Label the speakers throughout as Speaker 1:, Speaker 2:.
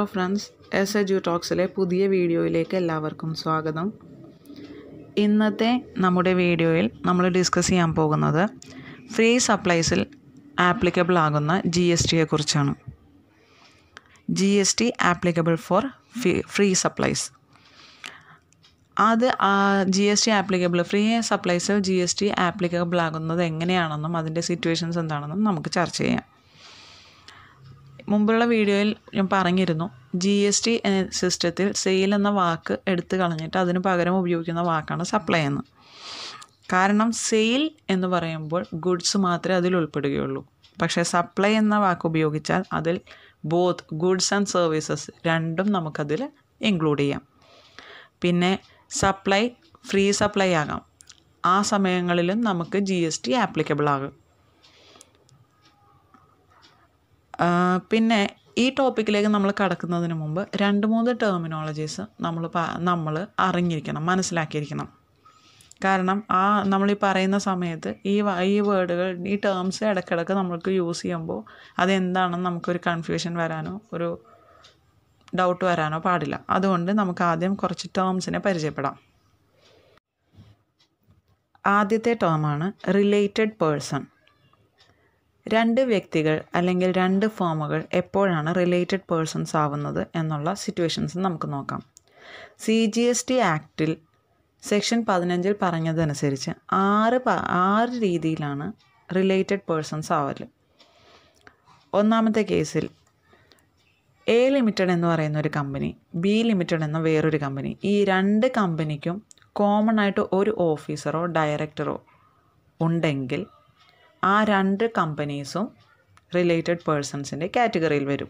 Speaker 1: hello friends S A ജു ടോക്സിലെ പുതിയ വീഡിയോയിലേക്ക് എല്ലാവർക്കും സ്വാഗതം ഇന്നത്തെ നമ്മുടെ വീഡിയോയിൽ നമ്മൾ ഡിസ്കസ് ചെയ്യാൻ പോകുന്നത് ഫ്രീ സപ്ലൈസിൽ ആപ്ലിക്കബിൾ ആകുന്ന ജി എസ് ടിയെ കുറിച്ചാണ് G S T applicable for free supplies അത് G S T applicable free സപ്ലൈസിൽ ജി എസ് ടി ആപ്ലിക്കബിൾ ആകുന്നത് എങ്ങനെയാണെന്നും അതിൻ്റെ സിറ്റുവേഷൻസ് എന്താണെന്നും നമുക്ക് ചർച്ച ചെയ്യാം മുമ്പുള്ള വീഡിയോയിൽ ഞാൻ പറഞ്ഞിരുന്നു ജി എസ് ടി സിസ്റ്റത്തിൽ സെയിൽ എന്ന വാക്ക് എടുത്തു കളഞ്ഞിട്ട് അതിന് പകരം ഉപയോഗിക്കുന്ന വാക്കാണ് സപ്ലൈ എന്ന് കാരണം സെയിൽ എന്ന് പറയുമ്പോൾ ഗുഡ്സ് മാത്രമേ അതിൽ ഉൾപ്പെടുകയുള്ളൂ പക്ഷേ സപ്ലൈ എന്ന വാക്ക് ഉപയോഗിച്ചാൽ അതിൽ ബോത്ത് ഗുഡ്സ് ആൻഡ് സർവീസസ് രണ്ടും നമുക്കതിൽ ഇൻക്ലൂഡ് ചെയ്യാം പിന്നെ സപ്ലൈ ഫ്രീ സപ്ലൈ ആകാം ആ സമയങ്ങളിലും നമുക്ക് ജി എസ് ടി ആപ്ലിക്കബിൾ ആകും പിന്നെ ഈ ടോപ്പിക്കിലേക്ക് നമ്മൾ കടക്കുന്നതിന് മുമ്പ് രണ്ട് മൂന്ന് ടെർമിനോളജീസ് നമ്മൾ നമ്മൾ അറിഞ്ഞിരിക്കണം മനസ്സിലാക്കിയിരിക്കണം കാരണം ആ നമ്മൾ ഈ പറയുന്ന സമയത്ത് ഈ ഈ വേർഡുകൾ ഈ ടേംസ് ഇടയ്ക്കിടയ്ക്ക് നമ്മൾക്ക് യൂസ് ചെയ്യുമ്പോൾ അതെന്താണെന്ന് നമുക്കൊരു കൺഫ്യൂഷൻ വരാനോ ഒരു ഡൗട്ട് വരാനോ പാടില്ല അതുകൊണ്ട് നമുക്ക് ആദ്യം കുറച്ച് ടേംസിനെ പരിചയപ്പെടാം ആദ്യത്തെ ടേമാണ് റിലേറ്റഡ് പേഴ്സൺ രണ്ട് വ്യക്തികൾ അല്ലെങ്കിൽ രണ്ട് ഫേമുകൾ എപ്പോഴാണ് റിലേറ്റഡ് പേഴ്സൺസ് ആവുന്നത് എന്നുള്ള സിറ്റുവേഷൻസ് നമുക്ക് നോക്കാം സി ജി എസ് ടി ആക്റ്റിൽ സെക്ഷൻ പതിനഞ്ചിൽ പറഞ്ഞതനുസരിച്ച് ആറ് ആറ് രീതിയിലാണ് റിലേറ്റഡ് പേഴ്സൺസ് ആവൽ ഒന്നാമത്തെ കേസിൽ എ ലിമിറ്റഡ് എന്ന് പറയുന്ന ഒരു കമ്പനി ബി ലിമിറ്റഡ് എന്ന വേറൊരു കമ്പനി ഈ രണ്ട് കമ്പനിക്കും കോമൺ ആയിട്ട് ഒരു ഓഫീസറോ ഡയറക്ടറോ ഉണ്ടെങ്കിൽ ആ രണ്ട് കമ്പനീസും റിലേറ്റഡ് പേഴ്സൺസിൻ്റെ കാറ്റഗറിയിൽ വരും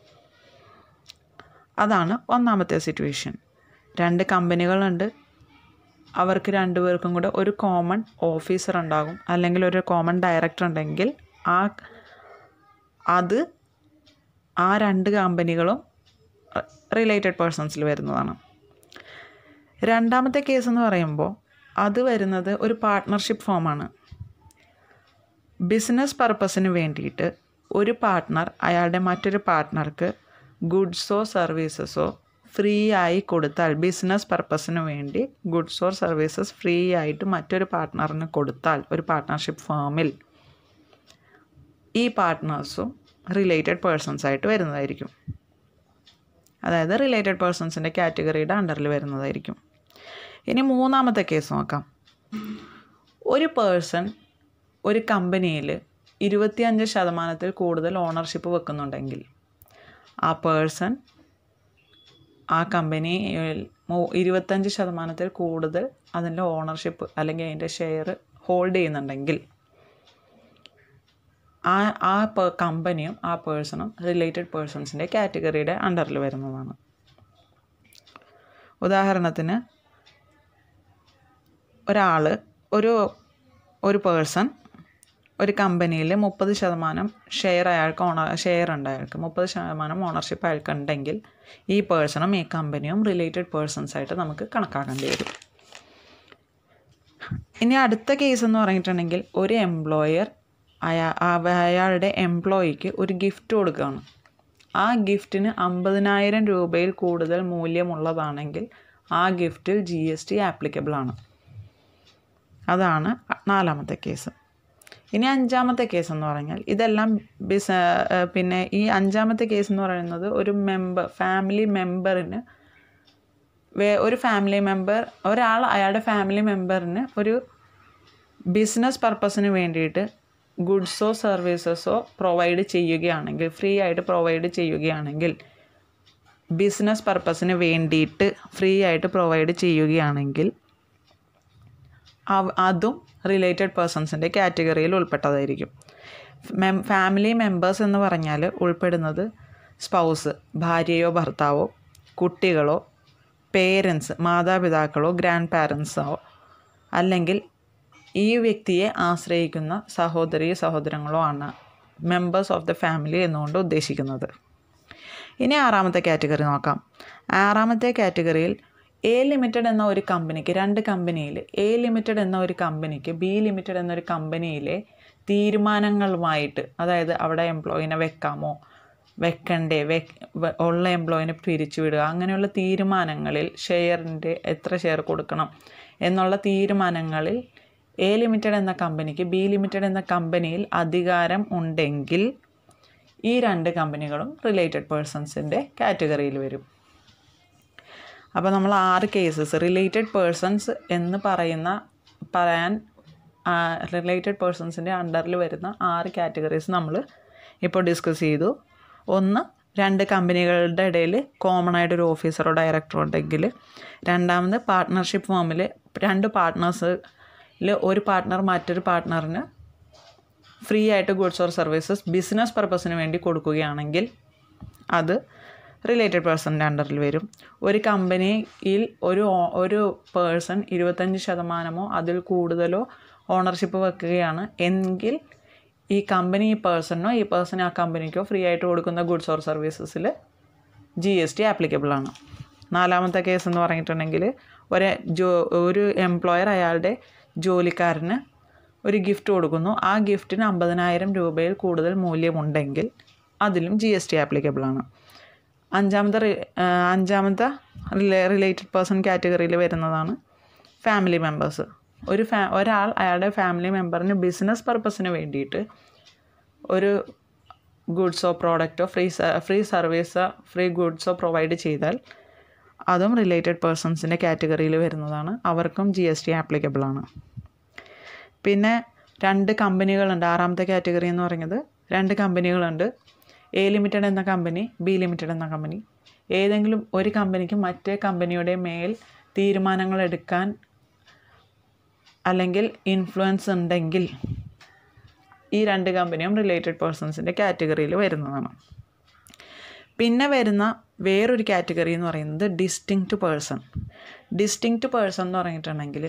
Speaker 1: അതാണ് ഒന്നാമത്തെ സിറ്റുവേഷൻ രണ്ട് കമ്പനികളുണ്ട് അവർക്ക് രണ്ടുപേർക്കും കൂടെ ഒരു കോമൺ ഓഫീസർ ഉണ്ടാകും അല്ലെങ്കിൽ ഒരു കോമൺ ഡയറക്ടർ ഉണ്ടെങ്കിൽ ആ അത് ആ രണ്ട് കമ്പനികളും റിലേറ്റഡ് പേഴ്സൺസിൽ വരുന്നതാണ് രണ്ടാമത്തെ കേസ് എന്ന് പറയുമ്പോൾ അത് വരുന്നത് ഒരു പാർട്ട്ണർഷിപ്പ് ഫോമാണ് ബിസിനസ് പർപ്പസിന് വേണ്ടിയിട്ട് ഒരു പാർട്ട്ണർ അയാളുടെ മറ്റൊരു പാർട്ട്ണർക്ക് ഗുഡ്സോ സർവീസസോ ഫ്രീ ആയി കൊടുത്താൽ ബിസിനസ് പർപ്പസിന് വേണ്ടി ഗുഡ്സ് ഓർ സർവീസസ് ഫ്രീ ആയിട്ട് മറ്റൊരു പാർട്ട്ണറിന് കൊടുത്താൽ ഒരു പാർട്ട്ണർഷിപ്പ് ഫേമിൽ ഈ പാർട്ട്നേഴ്സും റിലേറ്റഡ് പേഴ്സൺസ് ആയിട്ട് വരുന്നതായിരിക്കും അതായത് റിലേറ്റഡ് പേഴ്സൺസിൻ്റെ കാറ്റഗറിയുടെ അണ്ടറിൽ വരുന്നതായിരിക്കും ഇനി മൂന്നാമത്തെ കേസ് നോക്കാം ഒരു പേഴ്സൺ ഒരു കമ്പനിയിൽ ഇരുപത്തിയഞ്ച് ശതമാനത്തിൽ കൂടുതൽ ഓണർഷിപ്പ് വെക്കുന്നുണ്ടെങ്കിൽ ആ പേഴ്സൺ ആ കമ്പനിയിൽ ഇരുപത്തഞ്ച് ശതമാനത്തിൽ കൂടുതൽ അതിൻ്റെ ഓണർഷിപ്പ് അല്ലെങ്കിൽ അതിൻ്റെ ഷെയർ ഹോൾഡ് ചെയ്യുന്നുണ്ടെങ്കിൽ ആ ആ കമ്പനിയും ആ പേഴ്സണും റിലേറ്റഡ് പേഴ്സൺസിൻ്റെ കാറ്റഗറിയുടെ അണ്ടറിൽ വരുന്നതാണ് ഉദാഹരണത്തിന് ഒരാൾ ഒരു ഒരു പേഴ്സൺ ഒരു കമ്പനിയിൽ മുപ്പത് ശതമാനം ഷെയർ അയാൾക്ക് ഓണർ ഷെയർ ഉണ്ട് അയാൾക്ക് മുപ്പത് ശതമാനം ഓണർഷിപ്പ് അയാൾക്ക് ഉണ്ടെങ്കിൽ ഈ പേഴ്സണും ഈ കമ്പനിയും റിലേറ്റഡ് പേഴ്സൺസ് ആയിട്ട് നമുക്ക് കണക്കാക്കേണ്ടി വരും ഇനി അടുത്ത കേസ് എന്ന് പറഞ്ഞിട്ടുണ്ടെങ്കിൽ ഒരു എംപ്ലോയർ അയാ അയാളുടെ എംപ്ലോയിക്ക് ഒരു ഗിഫ്റ്റ് കൊടുക്കുകയാണ് ആ ഗിഫ്റ്റിന് അമ്പതിനായിരം രൂപയിൽ കൂടുതൽ മൂല്യമുള്ളതാണെങ്കിൽ ആ ഗിഫ്റ്റിൽ ജി എസ് ടി ആപ്ലിക്കബിൾ ആണ് അതാണ് നാലാമത്തെ കേസ് ഇനി അഞ്ചാമത്തെ കേസ് എന്ന് പറഞ്ഞാൽ ഇതെല്ലാം ബിസ് പിന്നെ ഈ അഞ്ചാമത്തെ കേസ് എന്ന് പറയുന്നത് ഒരു മെമ്പർ ഫാമിലി മെമ്പറിന് വേ ഒരു ഫാമിലി മെമ്പർ ഒരാൾ അയാളുടെ ഫാമിലി മെമ്പറിന് ഒരു ബിസിനസ് പർപ്പസിന് വേണ്ടിയിട്ട് ഗുഡ്സോ സർവീസസോ പ്രൊവൈഡ് ചെയ്യുകയാണെങ്കിൽ ഫ്രീ ആയിട്ട് പ്രൊവൈഡ് ചെയ്യുകയാണെങ്കിൽ ബിസിനസ് പർപ്പസിന് വേണ്ടിയിട്ട് ഫ്രീ ആയിട്ട് പ്രൊവൈഡ് ചെയ്യുകയാണെങ്കിൽ അതും റിലേറ്റഡ് പേഴ്സൺസിൻ്റെ കാറ്റഗറിയിൽ ഉൾപ്പെട്ടതായിരിക്കും മെം ഫാമിലി മെമ്പേഴ്സ് എന്ന് പറഞ്ഞാൽ ഉൾപ്പെടുന്നത് സ്പൗസ് ഭാര്യയോ ഭർത്താവോ കുട്ടികളോ പേരൻസ് മാതാപിതാക്കളോ ഗ്രാൻഡ് പാരൻസോ അല്ലെങ്കിൽ ഈ വ്യക്തിയെ ആശ്രയിക്കുന്ന സഹോദരി സഹോദരങ്ങളോ ആണ് മെമ്പേഴ്സ് ഓഫ് ദ ഫാമിലി എന്നുകൊണ്ട് ഉദ്ദേശിക്കുന്നത് ഇനി ആറാമത്തെ കാറ്റഗറി നോക്കാം ആറാമത്തെ കാറ്റഗറിയിൽ എ ലിമിറ്റഡ് എന്ന ഒരു കമ്പനിക്ക് രണ്ട് കമ്പനിയിൽ എ ലിമിറ്റഡ് എന്ന ഒരു കമ്പനിക്ക് ബി ലിമിറ്റഡ് എന്നൊരു കമ്പനിയിലെ തീരുമാനങ്ങളുമായിട്ട് അതായത് അവിടെ എംപ്ലോയിനെ വെക്കാമോ വെക്കണ്ടേ വെ വെ- ഉള്ള എംപ്ലോയിനെ പിരിച്ചുവിടുക അങ്ങനെയുള്ള തീരുമാനങ്ങളിൽ ഷെയറിൻ്റെ എത്ര ഷെയർ കൊടുക്കണം എന്നുള്ള തീരുമാനങ്ങളിൽ എ ലിമിറ്റഡ് എന്ന കമ്പനിക്ക് ബി ലിമിറ്റഡ് എന്ന കമ്പനിയിൽ അധികാരം ഉണ്ടെങ്കിൽ ഈ രണ്ട് കമ്പനികളും റിലേറ്റഡ് പേഴ്സൺസിൻ്റെ കാറ്റഗറിയിൽ വരും അപ്പോൾ നമ്മൾ ആറ് കേസസ് റിലേറ്റഡ് പേഴ്സൺസ് എന്ന് പറയുന്ന പറയാൻ റിലേറ്റഡ് പേഴ്സൺസിൻ്റെ അണ്ടറിൽ വരുന്ന ആറ് കാറ്റഗറീസ് നമ്മൾ ഇപ്പോൾ ഡിസ്കസ് ചെയ്തു ഒന്ന് രണ്ട് കമ്പനികളുടെ ഇടയിൽ കോമൺ ആയിട്ടൊരു ഓഫീസറോ ഡയറക്ടറോ ഉണ്ടെങ്കിൽ രണ്ടാമത് പാർട്ട്ണർഷിപ്പ് ഫോമിൽ രണ്ട് പാർട്ട്നേഴ്സിൽ ഒരു പാർട്ട്ണർ മറ്റൊരു പാർട്ട്ണറിന് ഫ്രീ ആയിട്ട് ഗുഡ്സ് ഓർ സർവീസസ് ബിസിനസ് പർപ്പസിന് വേണ്ടി കൊടുക്കുകയാണെങ്കിൽ അത് റിലേറ്റഡ് പേഴ്സണിൻ്റെ അണ്ടറിൽ വരും ഒരു കമ്പനിയിൽ ഒരു ഓ- ഒരു പേഴ്സൺ ഇരുപത്തഞ്ച് ശതമാനമോ അതിൽ കൂടുതലോ ഓണർഷിപ്പ് വെക്കുകയാണ് എങ്കിൽ ഈ കമ്പനി ഈ പേഴ്സണിനോ ഈ പേഴ്സൺ ആ കമ്പനിക്കോ ഫ്രീ ആയിട്ട് കൊടുക്കുന്ന ഗുഡ്സ് ഓർ സർവീസസിൽ ജി എസ് ടി ആപ്ലിക്കബിൾ ആണ് നാലാമത്തെ കേസ് എന്ന് പറഞ്ഞിട്ടുണ്ടെങ്കിൽ ഒരു ജോ ഒരു എംപ്ലോയർ അയാളുടെ ജോലിക്കാരന് ഒരു ഗിഫ്റ്റ് കൊടുക്കുന്നു ആ ഗിഫ്റ്റിന് അമ്പതിനായിരം രൂപയിൽ കൂടുതൽ മൂല്യമുണ്ടെങ്കിൽ അതിലും ജി എസ് ടി ആപ്ലിക്കബിൾ ആണ് അഞ്ചാമത്തെ റി- ആ, അഞ്ചാമത്തെ റിലേ റിലേറ്റഡ് പേഴ്സൺ കാറ്റഗറിയിൽ വരുന്നതാണ് ഫാമിലി മെമ്പേഴ്സ് ഒരു ഫാ ഒരാൾ അയാളുടെ ഫാമിലി മെമ്പറിന് ബിസിനസ് പർപ്പസിന് വേണ്ടിയിട്ട് ഒരു ഗുഡ്സോ പ്രോഡക്റ്റോ ഫ്രീ ഫ്രീ സർവീസോ ഫ്രീ ഗുഡ്സോ പ്രൊവൈഡ് ചെയ്താൽ അതും റിലേറ്റഡ് പേഴ്സൺസിൻ്റെ കാറ്റഗറിയിൽ വരുന്നതാണ് അവർക്കും ജി എസ് ടി ആപ്ലിക്കബിൾ ആണ് പിന്നെ രണ്ട് കമ്പനികളുണ്ട് ആറാമത്തെ കാറ്റഗറി എന്ന് പറയുന്നത് രണ്ട് കമ്പനികളുണ്ട് എ ലിമിറ്റഡ് എന്ന കമ്പനി ബി ലിമിറ്റഡ് എന്ന കമ്പനി ഏതെങ്കിലും ഒരു കമ്പനിക്ക് മറ്റേ കമ്പനിയുടെ മേൽ തീരുമാനങ്ങൾ എടുക്കാൻ അല്ലെങ്കിൽ ഇൻഫ്ലുവൻസ് ഉണ്ടെങ്കിൽ ഈ രണ്ട് കമ്പനിയും റിലേറ്റഡ് പേഴ്സൺസിൻ്റെ കാറ്റഗറിയിൽ വരുന്നതാണ് പിന്നെ വരുന്ന വേറൊരു കാറ്റഗറി എന്ന് പറയുന്നത് ഡിസ്റ്റിങ്ക്റ്റ് പേഴ്സൺ ഡിസ്റ്റിങ്ക്റ്റ് പേഴ്സൺ എന്ന് പറഞ്ഞിട്ടുണ്ടെങ്കിൽ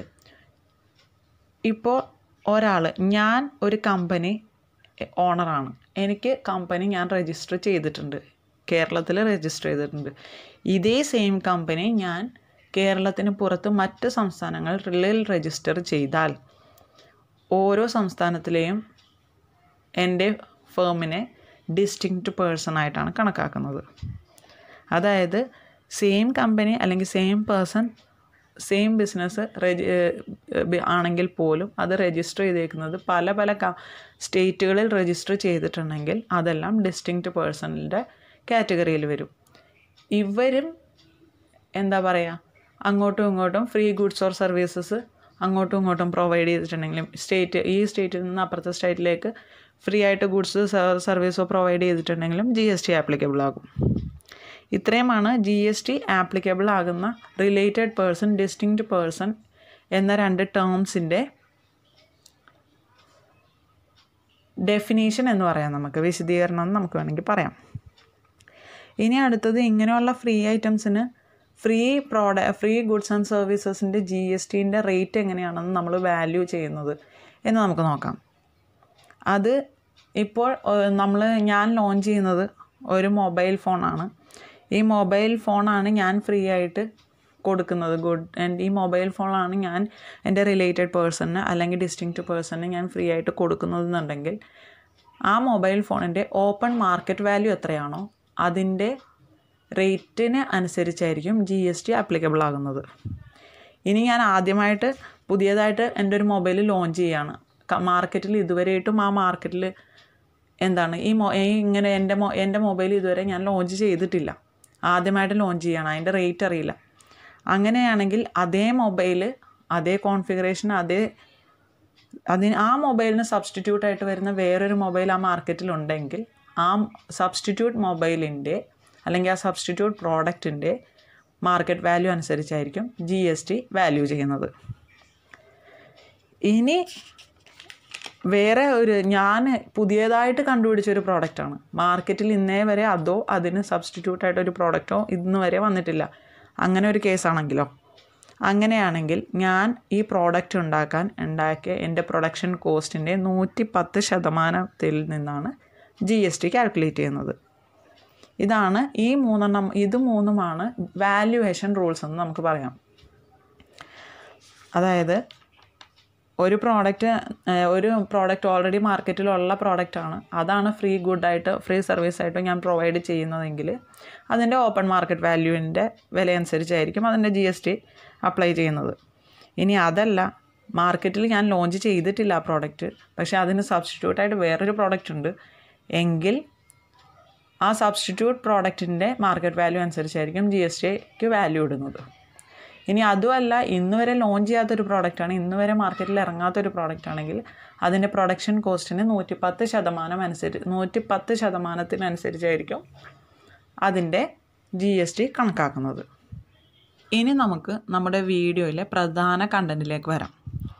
Speaker 1: ഇപ്പോൾ ഒരാൾ ഞാൻ ഒരു കമ്പനി ഓണറാണ് എനിക്ക് കമ്പനി ഞാൻ രജിസ്റ്റർ ചെയ്തിട്ടുണ്ട് കേരളത്തിൽ രജിസ്റ്റർ ചെയ്തിട്ടുണ്ട് ഇതേ സെയിം കമ്പനി ഞാൻ കേരളത്തിന് പുറത്ത് മറ്റ് സംസ്ഥാനങ്ങളിൽ രജിസ്റ്റർ ചെയ്താൽ ഓരോ സംസ്ഥാനത്തിലെയും എൻ്റെ ഫേമിനെ ഡിസ്റ്റിങ്ക്റ്റ് പേഴ്സൺ ആയിട്ടാണ് കണക്കാക്കുന്നത് അതായത് സെയിം കമ്പനി അല്ലെങ്കിൽ സെയിം പേഴ്സൺ സെയിം ബിസിനസ് രജി ആണെങ്കിൽ പോലും അത് രജിസ്റ്റർ ചെയ്തേക്കുന്നത് പല പല ക സ്റ്റേറ്റുകളിൽ രജിസ്റ്റർ ചെയ്തിട്ടുണ്ടെങ്കിൽ അതെല്ലാം ഡിസ്റ്റിങ്ക്റ്റ് പേഴ്സണിൻ്റെ കാറ്റഗറിയിൽ വരും ഇവരും എന്താ പറയുക അങ്ങോട്ടും ഇങ്ങോട്ടും ഫ്രീ ഗുഡ്സ് ഓർ സർവീസസ് അങ്ങോട്ടും ഇങ്ങോട്ടും പ്രൊവൈഡ് ചെയ്തിട്ടുണ്ടെങ്കിലും സ്റ്റേറ്റ് ഈ സ്റ്റേറ്റിൽ നിന്ന് അപ്പുറത്തെ സ്റ്റേറ്റിലേക്ക് ഫ്രീ ആയിട്ട് ഗുഡ്സ് സർവീസോ പ്രൊവൈഡ് ചെയ്തിട്ടുണ്ടെങ്കിലും ജി എസ് ടി ആപ്ലിക്കബിൾ ആകും ഇത്രയുമാണ് ജി എസ് ടി ആപ്ലിക്കബിൾ ആകുന്ന റിലേറ്റഡ് പേഴ്സൺ ഡിസ്റ്റിങ്ക്റ്റ് പേഴ്സൺ എന്ന രണ്ട് ടേംസിൻ്റെ ഡെഫിനീഷൻ എന്ന് പറയാം നമുക്ക് വിശദീകരണം എന്ന് നമുക്ക് വേണമെങ്കിൽ പറയാം ഇനി അടുത്തത് ഇങ്ങനെയുള്ള ഫ്രീ ഐറ്റംസിന് ഫ്രീ പ്രോഡ ഫ്രീ ഗുഡ്സ് ആൻഡ് സർവീസസിൻ്റെ ജി എസ് ടീൻ്റെ റേറ്റ് എങ്ങനെയാണെന്ന് നമ്മൾ വാല്യൂ ചെയ്യുന്നത് എന്ന് നമുക്ക് നോക്കാം അത് ഇപ്പോൾ നമ്മൾ ഞാൻ ലോഞ്ച് ചെയ്യുന്നത് ഒരു മൊബൈൽ ഫോണാണ് ഈ മൊബൈൽ ഫോണാണ് ഞാൻ ഫ്രീ ആയിട്ട് കൊടുക്കുന്നത് ഗുഡ് ആൻഡ് ഈ മൊബൈൽ ഫോണാണ് ഞാൻ എൻ്റെ റിലേറ്റഡ് പേഴ്സണിന് അല്ലെങ്കിൽ ഡിസ്റ്റിങ്ക്റ്റ് പേഴ്സണിന് ഞാൻ ഫ്രീ ആയിട്ട് കൊടുക്കുന്നതെന്നുണ്ടെങ്കിൽ ആ മൊബൈൽ ഫോണിൻ്റെ ഓപ്പൺ മാർക്കറ്റ് വാല്യൂ എത്രയാണോ അതിൻ്റെ റേറ്റിന് അനുസരിച്ചായിരിക്കും ജി എസ് ടി ആപ്ലിക്കബിൾ ആകുന്നത് ഇനി ഞാൻ ആദ്യമായിട്ട് പുതിയതായിട്ട് എൻ്റെ ഒരു മൊബൈൽ ലോഞ്ച് ചെയ്യാണ് മാർക്കറ്റിൽ ഇതുവരെയായിട്ടും ആ മാർക്കറ്റിൽ എന്താണ് ഈ മൊ ഈ ഇങ്ങനെ എൻ്റെ മൊ എൻ്റെ മൊബൈൽ ഇതുവരെ ഞാൻ ലോഞ്ച് ചെയ്തിട്ടില്ല ആദ്യമായിട്ട് ലോഞ്ച് ചെയ്യണം അതിൻ്റെ റേറ്റ് അറിയില്ല അങ്ങനെയാണെങ്കിൽ അതേ മൊബൈൽ അതേ കോൺഫിഗറേഷൻ അതേ അതിന് ആ മൊബൈലിന് സബ്സ്റ്റിറ്റ്യൂട്ട് ആയിട്ട് വരുന്ന വേറൊരു മൊബൈൽ ആ മാർക്കറ്റിലുണ്ടെങ്കിൽ ആ സബ്സ്റ്റിറ്റ്യൂട്ട് മൊബൈലിൻ്റെ അല്ലെങ്കിൽ ആ സബ്സ്റ്റിറ്റ്യൂട്ട് പ്രോഡക്റ്റിൻ്റെ മാർക്കറ്റ് വാല്യൂ അനുസരിച്ചായിരിക്കും ജി എസ് ടി വാല്യൂ ചെയ്യുന്നത് ഇനി വേറെ ഒരു ഞാൻ പുതിയതായിട്ട് കണ്ടുപിടിച്ച ഒരു പ്രോഡക്റ്റാണ് മാർക്കറ്റിൽ ഇന്നേ വരെ അതോ അതിന് സബ്സ്റ്റിറ്റ്യൂട്ട് ആയിട്ട് ഒരു പ്രോഡക്റ്റോ ഇന്ന് വരെ വന്നിട്ടില്ല അങ്ങനെ ഒരു കേസാണെങ്കിലോ അങ്ങനെയാണെങ്കിൽ ഞാൻ ഈ പ്രോഡക്റ്റ് ഉണ്ടാക്കാൻ ഉണ്ടാക്കിയ എൻ്റെ പ്രൊഡക്ഷൻ കോസ്റ്റിൻ്റെ നൂറ്റി പത്ത് ശതമാനത്തിൽ നിന്നാണ് ജി എസ് ടി കാൽക്കുലേറ്റ് ചെയ്യുന്നത് ഇതാണ് ഈ മൂന്നെണ്ണം ഇത് മൂന്നുമാണ് വാല്യുവേഷൻ റൂൾസ് എന്ന് നമുക്ക് പറയാം അതായത് ഒരു പ്രോഡക്റ്റ് ഒരു പ്രോഡക്റ്റ് ഓൾറെഡി മാർക്കറ്റിലുള്ള പ്രോഡക്റ്റാണ് അതാണ് ഫ്രീ ഗുഡായിട്ട് ഫ്രീ സർവീസായിട്ട് ഞാൻ പ്രൊവൈഡ് ചെയ്യുന്നതെങ്കിൽ അതിൻ്റെ ഓപ്പൺ മാർക്കറ്റ് വാല്യൂവിൻ്റെ വിലയനുസരിച്ചായിരിക്കും അതിൻ്റെ ജി എസ് ടി അപ്ലൈ ചെയ്യുന്നത് ഇനി അതല്ല മാർക്കറ്റിൽ ഞാൻ ലോഞ്ച് ചെയ്തിട്ടില്ല ആ പ്രോഡക്റ്റ് പക്ഷേ അതിന് സബ്സ്റ്റിറ്റ്യൂട്ടായിട്ട് വേറൊരു പ്രോഡക്റ്റ് ഉണ്ട് എങ്കിൽ ആ സബ്സ്റ്റിറ്റ്യൂട്ട് പ്രോഡക്റ്റിൻ്റെ മാർക്കറ്റ് വാല്യൂ അനുസരിച്ചായിരിക്കും ജി എസ് ടിക്ക് വാല്യൂ ഇടുന്നത് ഇനി അതുമല്ല ഇന്ന് വരെ ലോഞ്ച് ചെയ്യാത്തൊരു പ്രോഡക്റ്റാണ് ഇന്ന് വരെ മാർക്കറ്റിൽ ഇറങ്ങാത്തൊരു പ്രോഡക്റ്റ് ആണെങ്കിൽ അതിൻ്റെ പ്രൊഡക്ഷൻ കോസ്റ്റിന് നൂറ്റിപ്പത്ത് ശതമാനം അനുസരിച്ച് നൂറ്റിപ്പത്ത് ശതമാനത്തിനനുസരിച്ചായിരിക്കും അതിൻ്റെ ജി എസ് ടി കണക്കാക്കുന്നത് ഇനി നമുക്ക് നമ്മുടെ വീഡിയോയിലെ പ്രധാന കണ്ടൻറ്റിലേക്ക് വരാം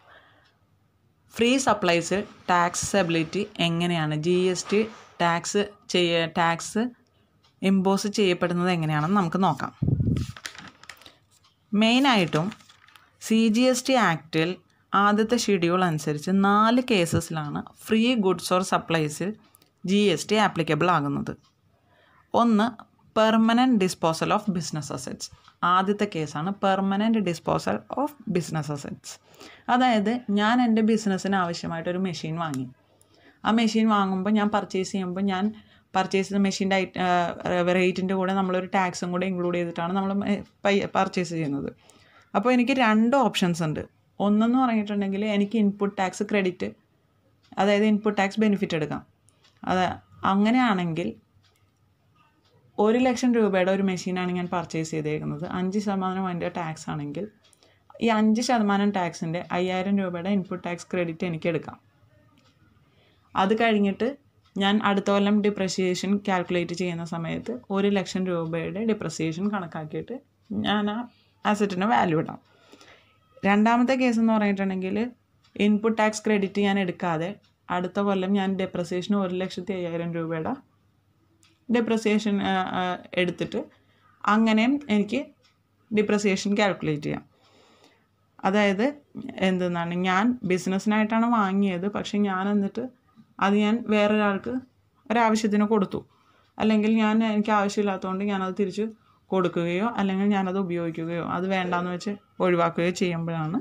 Speaker 1: ഫ്രീ സപ്ലൈസ് ടാക്സബിലിറ്റി എങ്ങനെയാണ് ജി എസ് ടി ടാക്സ് ചെയ്യ ടാക്സ് ഇമ്പോസ് ചെയ്യപ്പെടുന്നത് എങ്ങനെയാണെന്ന് നമുക്ക് നോക്കാം മെയിനായിട്ടും സി ജി എസ് ടി ആക്റ്റിൽ ആദ്യത്തെ ഷെഡ്യൂൾ അനുസരിച്ച് നാല് കേസസിലാണ് ഫ്രീ ഗുഡ്സ് ഓർ സപ്ലൈസിൽ ജി എസ് ടി ആപ്ലിക്കബിൾ ആകുന്നത് ഒന്ന് permanent disposal of business assets ആദ്യത്തെ case permanent disposal of business assets അതായത് ഞാൻ എൻ്റെ ബിസിനസ്സിന് ആവശ്യമായിട്ടൊരു മെഷീൻ വാങ്ങി ആ മെഷീൻ വാങ്ങുമ്പോൾ ഞാൻ പർച്ചേസ് ചെയ്യുമ്പോൾ ഞാൻ പർച്ചേസ് ചെയ്ത മെഷീൻ്റെ റേറ്റിൻ്റെ കൂടെ നമ്മളൊരു ടാക്സും കൂടെ ഇൻക്ലൂഡ് ചെയ്തിട്ടാണ് നമ്മൾ പർച്ചേസ് ചെയ്യുന്നത് അപ്പോൾ എനിക്ക് രണ്ട് ഓപ്ഷൻസ് ഉണ്ട് ഒന്നെന്ന് പറഞ്ഞിട്ടുണ്ടെങ്കിൽ എനിക്ക് ഇൻപുട്ട് ടാക്സ് ക്രെഡിറ്റ് അതായത് ഇൻപുട്ട് ടാക്സ് ബെനിഫിറ്റ് എടുക്കാം അത് അങ്ങനെയാണെങ്കിൽ ഒരു ലക്ഷം രൂപയുടെ ഒരു മെഷീനാണ് ഞാൻ പർച്ചേസ് ചെയ്തേക്കുന്നത് അഞ്ച് ശതമാനം അതിൻ്റെ ടാക്സ് ആണെങ്കിൽ ഈ അഞ്ച് ശതമാനം ടാക്സിൻ്റെ അയ്യായിരം രൂപയുടെ ഇൻപുട്ട് ടാക്സ് ക്രെഡിറ്റ് എനിക്ക് എടുക്കാം അത് കഴിഞ്ഞിട്ട് ഞാൻ അടുത്ത കൊല്ലം ഡിപ്രസിയേഷൻ കാൽക്കുലേറ്റ് ചെയ്യുന്ന സമയത്ത് ഒരു ലക്ഷം രൂപയുടെ ഡിപ്രസിയേഷൻ കണക്കാക്കിയിട്ട് ഞാൻ ആ അസറ്റിന് വാല്യൂ ഇടാം രണ്ടാമത്തെ കേസ് എന്ന് പറഞ്ഞിട്ടുണ്ടെങ്കിൽ ഇൻപുട്ട് ടാക്സ് ക്രെഡിറ്റ് ഞാൻ എടുക്കാതെ അടുത്ത കൊല്ലം ഞാൻ ഡെപ്രസിയേഷൻ ഒരു ലക്ഷത്തി അയ്യായിരം രൂപയുടെ ഡെപ്രസിയേഷൻ എടുത്തിട്ട് അങ്ങനെയും എനിക്ക് ഡിപ്രസിയേഷൻ കാൽക്കുലേറ്റ് ചെയ്യാം അതായത് എന്തെന്നാണ് ഞാൻ ബിസിനസ്സിനായിട്ടാണ് വാങ്ങിയത് പക്ഷെ ഞാൻ എന്നിട്ട് അത് ഞാൻ വേറൊരാൾക്ക് ഒരാവശ്യത്തിന് കൊടുത്തു അല്ലെങ്കിൽ ഞാൻ എനിക്ക് ആവശ്യമില്ലാത്തതുകൊണ്ട് ഞാനത് തിരിച്ച് കൊടുക്കുകയോ അല്ലെങ്കിൽ ഞാനത് ഉപയോഗിക്കുകയോ അത് വേണ്ടാന്ന് വെച്ച് ഒഴിവാക്കുകയോ ചെയ്യുമ്പോഴാണ്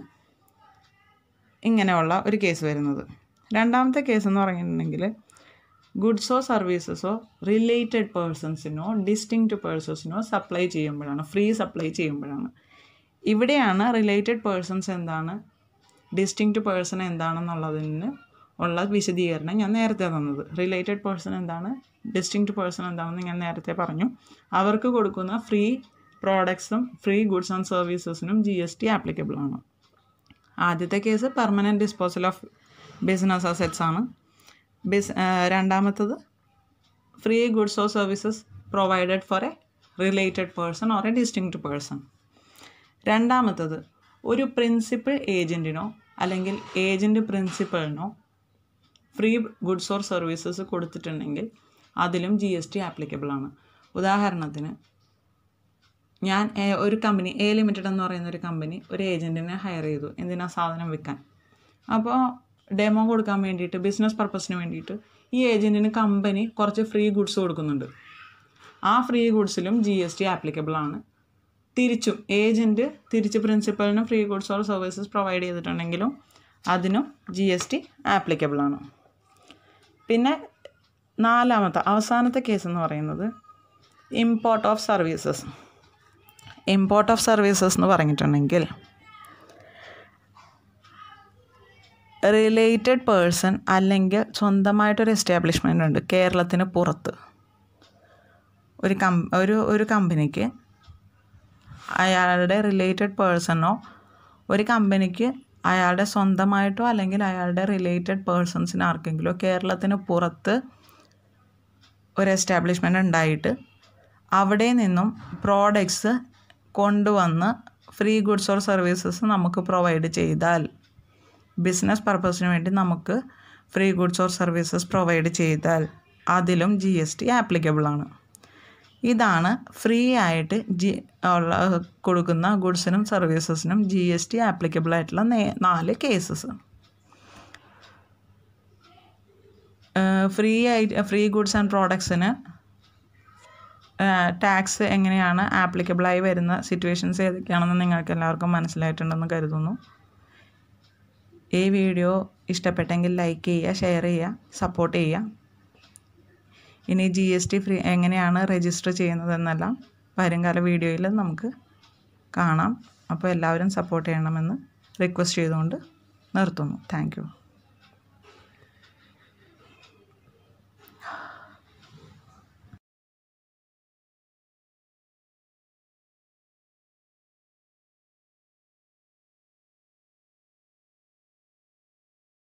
Speaker 1: ഇങ്ങനെയുള്ള ഒരു കേസ് വരുന്നത് രണ്ടാമത്തെ കേസ് എന്ന് പറഞ്ഞിട്ടുണ്ടെങ്കിൽ ഗുഡ്സോ സർവീസസോ റിലേറ്റഡ് പേഴ്സൺസിനോ ഡിസ്റ്റിങ്ക്റ്റ് പേഴ്സൺസിനോ സപ്ലൈ ചെയ്യുമ്പോഴാണ് ഫ്രീ സപ്ലൈ ചെയ്യുമ്പോഴാണ് ഇവിടെയാണ് റിലേറ്റഡ് പേഴ്സൺസ് എന്താണ് ഡിസ്റ്റിങ്ക്റ്റ് പേഴ്സൺ എന്താണെന്നുള്ളതിന് ഉള്ള വിശദീകരണം ഞാൻ നേരത്തെ തന്നത് റിലേറ്റഡ് പേഴ്സൺ എന്താണ് ഡിസ്റ്റിങ്ക്റ്റ് പേഴ്സൺ എന്താണെന്ന് ഞാൻ നേരത്തെ പറഞ്ഞു അവർക്ക് കൊടുക്കുന്ന ഫ്രീ പ്രോഡക്ട്സും ഫ്രീ ഗുഡ്സ് ആൻഡ് സർവീസസിനും ജി എസ് ടി ആപ്ലിക്കബിൾ ആണ് ആദ്യത്തെ case permanent disposal of business assets ആണ് ബിസ് രണ്ടാമത്തത് free goods or services provided for a related person or A distinct person രണ്ടാമത്തത് ഒരു പ്രിൻസിപ്പൽ ഏജൻറ്റിനോ അല്ലെങ്കിൽ ഏജൻറ്റ് പ്രിൻസിപ്പളിനോ ഫ്രീ ഗുഡ്സ് ഓർ സർവീസസ് കൊടുത്തിട്ടുണ്ടെങ്കിൽ അതിലും ജി എസ് ടി ആപ്ലിക്കബിൾ ആണ് ഉദാഹരണത്തിന് ഞാൻ എ- ഒരു കമ്പനി എ ലിമിറ്റഡ് എന്ന് പറയുന്ന ഒരു കമ്പനി ഒരു ഏജൻറ്റിനെ ഹയർ ചെയ്തു എന്തിനാ സാധനം വിൽക്കാൻ അപ്പോൾ ഡെമോ കൊടുക്കാൻ വേണ്ടിയിട്ട് ബിസിനസ് പർപ്പസിന് വേണ്ടിയിട്ട് ഈ ഏജൻറ്റിന് കമ്പനി കുറച്ച് ഫ്രീ ഗുഡ്സ് കൊടുക്കുന്നുണ്ട് ആ ഫ്രീ ഗുഡ്സിലും ജി എസ് ടി ആപ്ലിക്കബിൾ ആണ് തിരിച്ചും ഏജൻറ്റ് തിരിച്ച് പ്രിൻസിപ്പലിനും free goods or services provide ചെയ്തിട്ടുണ്ടെങ്കിലും അതിനും ജി എസ് ടി ആപ്ലിക്കബിൾ ആണ് പിന്നെ നാലാമത്തെ അവസാനത്തെ കേസ് എന്ന് പറയുന്നത് import of services import of services എന്ന് പറഞ്ഞിട്ടുണ്ടെങ്കിൽ റിലേറ്റഡ് പേഴ്സൺ അല്ലെങ്കിൽ സ്വന്തമായിട്ടൊരു എസ്റ്റാബ്ലിഷ്മെൻ്റ് ഉണ്ട് കേരളത്തിന് പുറത്ത് ഒരു കം ഒരു ഒരു കമ്പനിക്ക് അയാളുടെ റിലേറ്റഡ് പേഴ്സണോ ഒരു കമ്പനിക്ക് അയാളുടെ സ്വന്തമായിട്ടോ അല്ലെങ്കിൽ അയാളുടെ റിലേറ്റഡ് പേഴ്സൺസിന് ആർക്കെങ്കിലോ കേരളത്തിന് പുറത്ത് ഒരു എസ്റ്റാബ്ലിഷ്മെൻ്റ് ഉണ്ടായിട്ട് അവിടെ നിന്നും പ്രോഡക്ട്സ് കൊണ്ടുവന്ന് ഫ്രീ ഗുഡ്സ് ഓർ സർവീസസ് നമുക്ക് പ്രൊവൈഡ് ചെയ്താൽ ബിസിനസ് പർപ്പസിന് വേണ്ടി നമുക്ക് free goods or services provide ചെയ്താൽ അതിലും ജി എസ് ടി ആപ്ലിക്കബിൾ ആണ് ഇതാണ് ഫ്രീ ആയിട്ട് ജി ഉള്ള കൊടുക്കുന്ന ഗുഡ്സിനും സർവീസസിനും ജി എസ് ടി ആപ്ലിക്കബിൾ ആയിട്ടുള്ള നേ- നാല് കേസസ് ഫ്രീ ആയിട്ട് ഫ്രീ ഗുഡ്സ് ആൻഡ് പ്രോഡക്ട്സിന് ടാക്സ് എങ്ങനെയാണ് ആപ്ലിക്കബിളായി വരുന്ന സിറ്റുവേഷൻസ് ഏതൊക്കെയാണെന്ന് നിങ്ങൾക്ക് എല്ലാവർക്കും മനസ്സിലായിട്ടുണ്ടെന്ന് കരുതുന്നു ഈ വീഡിയോ ഇഷ്ടപ്പെട്ടെങ്കിൽ ലൈക്ക് ചെയ്യുക ഷെയർ ചെയ്യുക സപ്പോർട്ട് ചെയ്യുക ഇനി ജി എസ് ടി ഫ്രീ എങ്ങനെയാണ് രജിസ്റ്റർ ചെയ്യുന്നതെന്നെല്ലാം വരുംകാല വീഡിയോയിൽ നമുക്ക് കാണാം അപ്പോൾ എല്ലാവരും സപ്പോർട്ട് ചെയ്യണമെന്ന് റിക്വസ്റ്റ് ചെയ്തുകൊണ്ട് നിർത്തുന്നു താങ്ക്